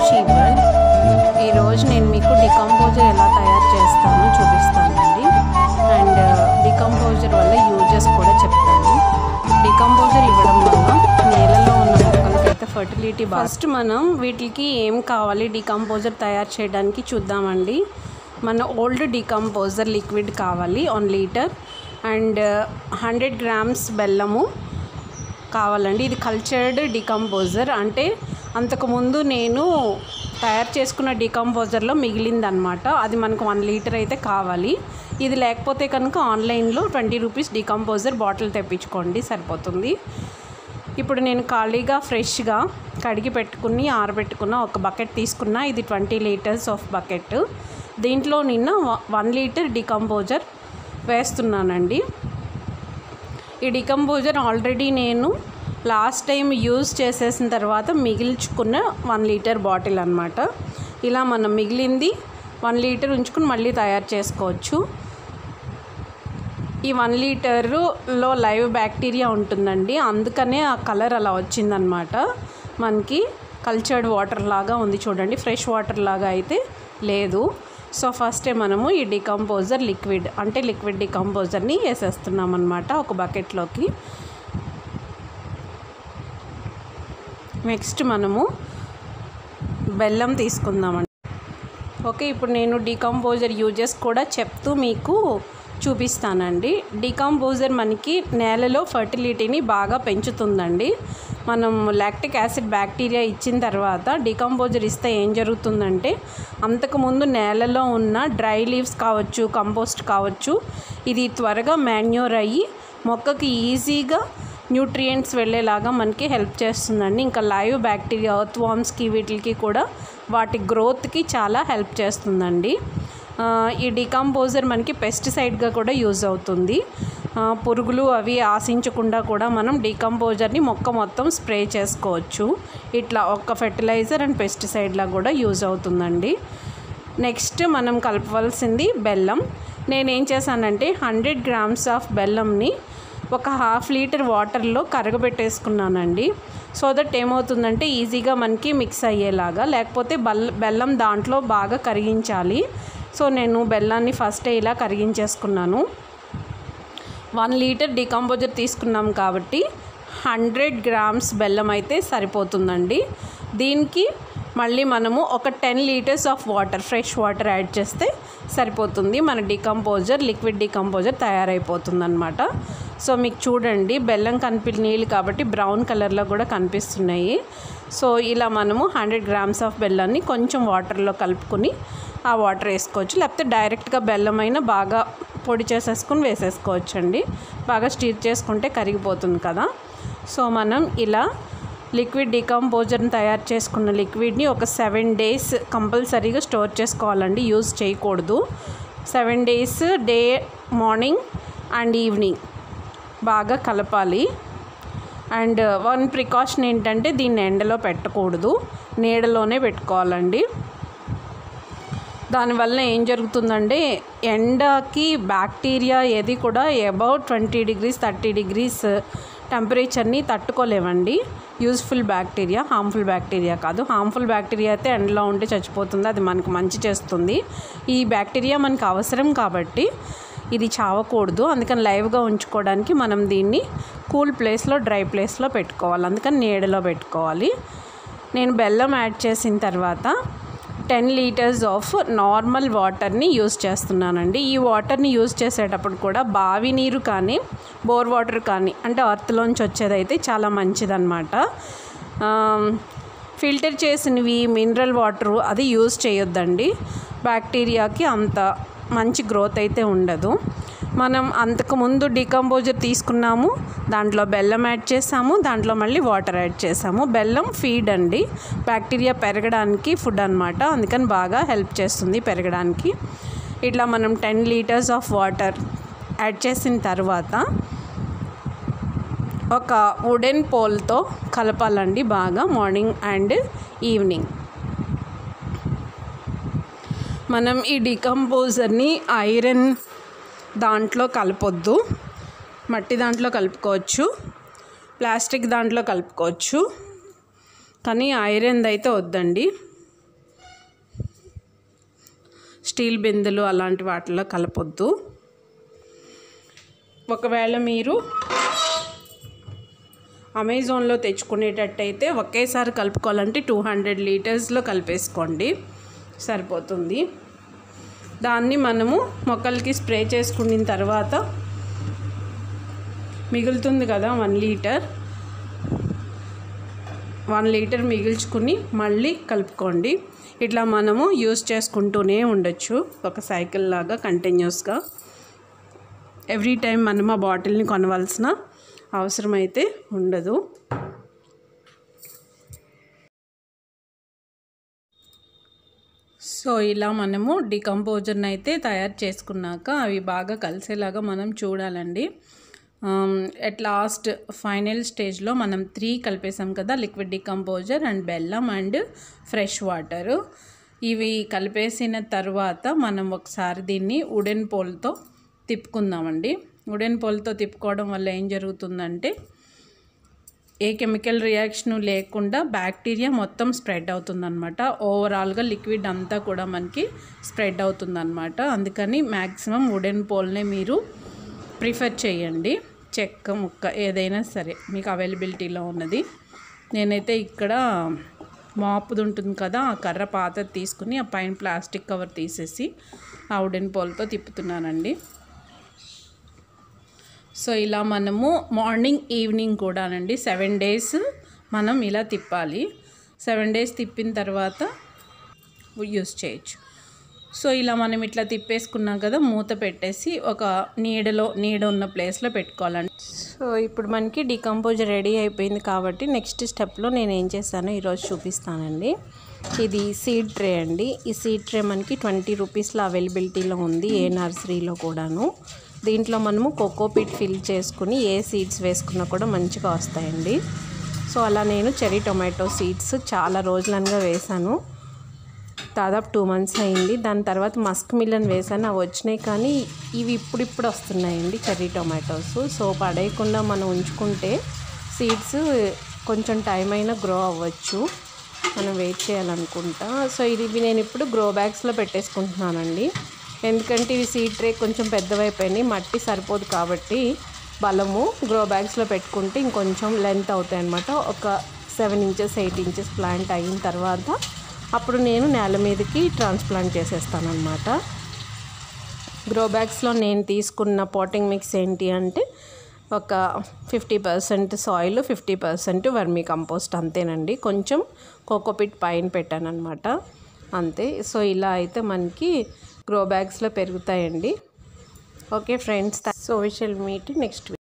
శీవల్ ఈరోజు నేను మీకు డికంపోజర్ ఎలా తయారు చేస్తానో చూపిస్తానండి అండ్ డికంపోజర్ వల్ల యూజెస్ కూడా చెప్తాను డికంపోజర్ ఇవ్వడం వల్ల నేలలో ఉన్న మొక్కలకైతే ఫర్టిలిటీ ఫస్ట్ మనం వీటికి ఏం కావాలి డికంపోజర్ తయారు చేయడానికి చూద్దామండి మన ఓల్డ్ డికంపోజర్ లిక్విడ్ కావాలి one litre and hundred grams బెల్లము కావాలండి ఇది కల్చర్డ్ డికంపోజర్ అంటే అంతకుముందు నేను తయారు చేసుకున్న డికంపోజర్లో మిగిలిందనమాట అది మనకు వన్ లీటర్ అయితే కావాలి ఇది లేకపోతే కనుక ఆన్లైన్లో ట్వంటీ రూపీస్ డికంపోజర్ బాటిల్ తెప్పించుకోండి సరిపోతుంది ఇప్పుడు నేను ఖాళీగా ఫ్రెష్గా కడిగి పెట్టుకుని ఆరబెట్టుకున్న ఒక బకెట్ తీసుకున్న ఇది ట్వంటీ లీటర్స్ ఆఫ్ బకెట్ దీంట్లో నిన్న వన్ లీటర్ డికంపోజర్ వేస్తున్నానండి ఈ డికంపోజర్ ఆల్రెడీ నేను లాస్ట్ టైం యూజ్ చేసేసిన తర్వాత మిగిల్చుకున్న వన్ లీటర్ బాటిల్ అనమాట ఇలా మనం మిగిలింది వన్ లీటర్ ఉంచుకుని మళ్ళీ తయారు చేసుకోవచ్చు ఈ వన్ లీటర్లో లైవ్ బ్యాక్టీరియా ఉంటుందండి అందుకనే ఆ కలర్ అలా వచ్చిందనమాట మనకి కల్చర్డ్ వాటర్ లాగా ఉంది చూడండి ఫ్రెష్ వాటర్ లాగా అయితే లేదు సో ఫస్టే మనము ఈ డికంపోజర్ లిక్విడ్ అంటే లిక్విడ్ డికంపోజర్ని వేసేస్తున్నాం అనమాట ఒక బకెట్లోకి నెక్స్ట్ మనము బెల్లం తీసుకుందామండి ఓకే ఇప్పుడు నేను డికంపోజర్ యూజెస్ కూడా చెప్తూ మీకు చూపిస్తానండి డికంపోజర్ మనకి నేలలో ఫర్టిలిటీని బాగా పెంచుతుందండి మనం లాక్టిక్ యాసిడ్ బ్యాక్టీరియా ఇచ్చిన తర్వాత డికంపోజర్ ఇస్తే ఏం జరుగుతుందంటే అంతకుముందు నేలలో ఉన్న డ్రై లీవ్స్ కావచ్చు కంపోస్ట్ కావచ్చు ఇది త్వరగా మాన్యూర్ అయ్యి మొక్కకి ఈజీగా న్యూట్రియంట్స్ వెళ్ళేలాగా మనకి హెల్ప్ చేస్తుందండి ఇంకా లైవ్ బ్యాక్టీరియా ఎర్త్ వామ్స్కి వీటికి కూడా వాటి గ్రోత్కి చాలా హెల్ప్ చేస్తుందండి ఈ డికంపోజర్ మనకి పెస్టిసైడ్గా కూడా యూజ్ అవుతుంది పురుగులు అవి ఆశించకుండా కూడా మనం డికంపోజర్ని మొక్క మొత్తం స్ప్రే చేసుకోవచ్చు ఇట్లా ఒక్క ఫెర్టిలైజర్ అండ్ పెస్టిసైడ్లా కూడా యూజ్ అవుతుందండి నెక్స్ట్ మనం కలపవలసింది బెల్లం నేనేం చేశానంటే హండ్రెడ్ గ్రామ్స్ ఆఫ్ బెల్లంని ఒక హాఫ్ లీటర్ వాటర్లో కరగబెట్టేసుకున్నానండి సో దట్ ఏమవుతుందంటే ఈజీగా మనకి మిక్స్ అయ్యేలాగా లేకపోతే బల్ బెల్లం దాంట్లో బాగా కరిగించాలి సో నేను బెల్లాన్ని ఫస్టే ఇలా కరిగించేసుకున్నాను వన్ లీటర్ డికంపోజర్ తీసుకున్నాం కాబట్టి హండ్రెడ్ గ్రామ్స్ బెల్లం అయితే సరిపోతుందండి దీనికి మళ్ళీ మనము ఒక ten litres of water fresh water add చేస్తే సరిపోతుంది మన డికంపోజర్ లిక్విడ్ డికంపోజర్ తయారైపోతుంది అనమాట సో మీకు చూడండి బెల్లం కనిపి నీళ్ళు కాబట్టి బ్రౌన్ కలర్లో కూడా కనిపిస్తున్నాయి సో ఇలా మనము హండ్రెడ్ గ్రామ్స్ ఆఫ్ బెల్లాన్ని కొంచెం వాటర్లో కలుపుకొని ఆ వాటర్ వేసుకోవచ్చు లేకపోతే డైరెక్ట్గా బెల్లం అయినా బాగా పొడి చేసేసుకుని వేసేసుకోవచ్చు అండి బాగా స్టీర్ చేసుకుంటే కరిగిపోతుంది కదా సో మనం ఇలా లిక్విడ్ డికంపోజర్ని తయారు చేసుకున్న లిక్విడ్ని ఒక సెవెన్ డేస్ కంపల్సరీగా స్టోర్ చేసుకోవాలండి యూజ్ చేయకూడదు seven days day morning and evening బాగా కలపాలి అండ్ వన్ ప్రికాషన్ ఏంటంటే దీన్ని ఎండలో పెట్టకూడదు నీడలోనే పెట్టుకోవాలండి దానివల్ల ఏం జరుగుతుందంటే ఎండకి బ్యాక్టీరియా ఏది కూడా about twenty degrees thirty degrees టెంపరేచర్ని తట్టుకోలేవండి యూస్ఫుల్ బ్యాక్టీరియా హార్మ్ఫుల్ బ్యాక్టీరియా కాదు హార్మ్ఫుల్ బ్యాక్టీరియా అయితే ఎండలో ఉంటే చచ్చిపోతుంది అది మనకు మంచి చేస్తుంది ఈ బ్యాక్టీరియా మనకు అవసరం కాబట్టి ఇది చావకూడదు అందుకని లైవ్గా ఉంచుకోవడానికి మనం దీన్ని కూల్ ప్లేస్లో డ్రై ప్లేస్లో పెట్టుకోవాలి అందుకని నీడలో పెట్టుకోవాలి నేను బెల్లం యాడ్ చేసిన తర్వాత టెన్ లీటర్స్ ఆఫ్ నార్మల్ వాటర్ని యూస్ చేస్తున్నానండి ఈ వాటర్ని యూస్ చేసేటప్పుడు కూడా బావి నీరు కానీ బోర్ వాటర్ కానీ అంటే అర్త్లోంచి వచ్చేదైతే చాలా మంచిదన్నమాట ఫిల్టర్ చేసినవి మినరల్ వాటర్ అది యూస్ చేయొద్దండి బ్యాక్టీరియాకి అంత మంచి గ్రోత్ అయితే ఉండదు మనం అంతకుముందు డికంపోజర్ తీసుకున్నాము దాంట్లో బెల్లం యాడ్ చేసాము దాంట్లో మళ్ళీ వాటర్ యాడ్ చేసాము బెల్లం ఫీడ్ అండి బ్యాక్టీరియా పెరగడానికి ఫుడ్ అనమాట అందుకని బాగా హెల్ప్ చేస్తుంది పెరగడానికి ఇట్లా మనం ten litres of water add చేసిన తర్వాత ఒక వుడెన్ పోల్తో కలపాలండి బాగా మార్నింగ్ అండ్ ఈవినింగ్ మనం ఈ డికంపోజర్ని ఐరన్ దాంట్లో కలపొద్దు మట్టి దాంట్లో కలుపుకోవచ్చు ప్లాస్టిక్ దాంట్లో కలుపుకోవచ్చు కానీ ఐరన్ది అయితే వద్దండి స్టీల్ బిందెలు అలాంటి వాటిలో కలపొద్దు ఒకవేళ మీరు అమెజాన్లో తెచ్చుకునేటట్టయితే ఒకేసారి కలుపుకోవాలంటే టూ హండ్రెడ్ లీటర్స్లో కలిపేసుకోండి సరిపోతుంది దాన్ని మనము మొక్కలకి స్ప్రే చేసుకున్న తర్వాత మిగులుతుంది కదా వన్ లీటర్ వన్ లీటర్ మిగిల్చుకుని మళ్ళీ కలుపుకోండి ఇట్లా మనము యూస్ చేసుకుంటూనే ఉండొచ్చు ఒక సైకిల్ లాగా కంటిన్యూస్గా ఎవ్రీ టైం మనం ఆ బాటిల్ని కొనవలసిన అవసరం అయితే ఉండదు సో ఇలా మనము డికంపోజర్ని అయితే తయారు చేసుకున్నాక అవి బాగా కలిసేలాగా మనం చూడాలండి ఎట్ లాస్ట్ ఫైనల్ స్టేజ్లో మనం త్రీ కలిపేసాం కదా లిక్విడ్ డికంపోజర్ అండ్ బెల్లం అండ్ ఫ్రెష్ వాటరు ఇవి కలిపేసిన తర్వాత మనం ఒకసారి దీన్ని వుడెన్ పోల్తో తిప్పుకుందామండి వుడెన్ పోల్తో తిప్పుకోవడం వల్ల ఏం జరుగుతుందంటే ఏ కెమికల్ రియాక్షన్ లేకుండా బ్యాక్టీరియా మొత్తం స్ప్రెడ్ అవుతుందన్నమాట ఓవరాల్గా లిక్విడ్ అంతా కూడా మనకి స్ప్రెడ్ అవుతుందన్నమాట అందుకని మ్యాక్సిమం వుడెన్ పోల్నే మీరు ప్రిఫర్ చేయండి చెక్క ముక్క ఏదైనా సరే మీకు అవైలబిలిటీలో ఉన్నది నేనైతే ఇక్కడ మాపుది ఉంటుంది కదా ఆ కర్ర పాత తీసుకుని ఆ పైన ప్లాస్టిక్ కవర్ తీసేసి ఆ వుడెన్ పోల్తో తిప్పుతున్నానండి సో ఇలా మనము మార్నింగ్ ఈవినింగ్ కూడానండి సెవెన్ డేస్ మనం ఇలా తిప్పాలి సెవెన్ డేస్ తిప్పిన తర్వాత యూస్ చేయొచ్చు సో ఇలా మనం ఇట్లా తిప్పేసుకున్నాం కదా మూత పెట్టేసి ఒక నీడలో నీడ ఉన్న ప్లేస్లో పెట్టుకోవాలండి సో ఇప్పుడు మనకి డికంపోజర్ రెడీ అయిపోయింది కాబట్టి నెక్స్ట్ స్టెప్లో నేను ఏం చేశానో ఈరోజు చూపిస్తానండి ఇది సీడ్ ట్రే అండి ఈ సీడ్ ట్రే మనకి ట్వంటీ రూపీస్లో అవైలబిలిటీలో ఉంది ఏ నర్సరీలో కూడాను దీంట్లో మనము కోకోపీట్ ఫిల్ చేసుకుని ఏ సీడ్స్ వేసుకున్నా కూడా మంచిగా వస్తాయండి సో అలా నేను చెరీ టొమాటో సీడ్స్ చాలా రోజులనుగా వేశాను దాదాపు టూ మంత్స్ అయింది దాని తర్వాత మస్క్ మిల్లన్ వేసాను అవి వచ్చినాయి కానీ ఇవి ఇప్పుడిప్పుడు వస్తున్నాయండి చెర్రీ టొమాటోస్ సో పడేయకుండా మనం ఉంచుకుంటే సీడ్స్ కొంచెం టైం అయినా గ్రో అవ్వచ్చు మనం వెయిట్ చేయాలనుకుంటా సో ఇది నేను ఇప్పుడు గ్రో బ్యాగ్స్లో పెట్టేసుకుంటున్నానండి ఎందుకంటే ఇవి సీడ్ ట్రే కొంచెం పెద్దవైపోయినాయి మట్టి సరిపోదు కాబట్టి బలము గ్రో బ్యాగ్స్లో పెట్టుకుంటే ఇంకొంచెం లెంత్ అవుతాయి అన్నమాట ఒక seven inches eight inches plant అయిన తర్వాత అప్పుడు నేను నేల మీదకి ట్రాన్స్ప్లాంట్ చేసేస్తాను అనమాట గ్రో బ్యాగ్స్లో నేను తీసుకున్న పాటింగ్ మిక్స్ ఏంటి అంటే ఒక fifty percent soil fifty percent vermicompost అంతేనండి కొంచెం కోకోపిట్ పైన పెట్టాను అనమాట అంతే సో ఇలా అయితే మనకి గ్రో బ్యాగ్స్లో పెరుగుతాయండి okay friends so we shall meet next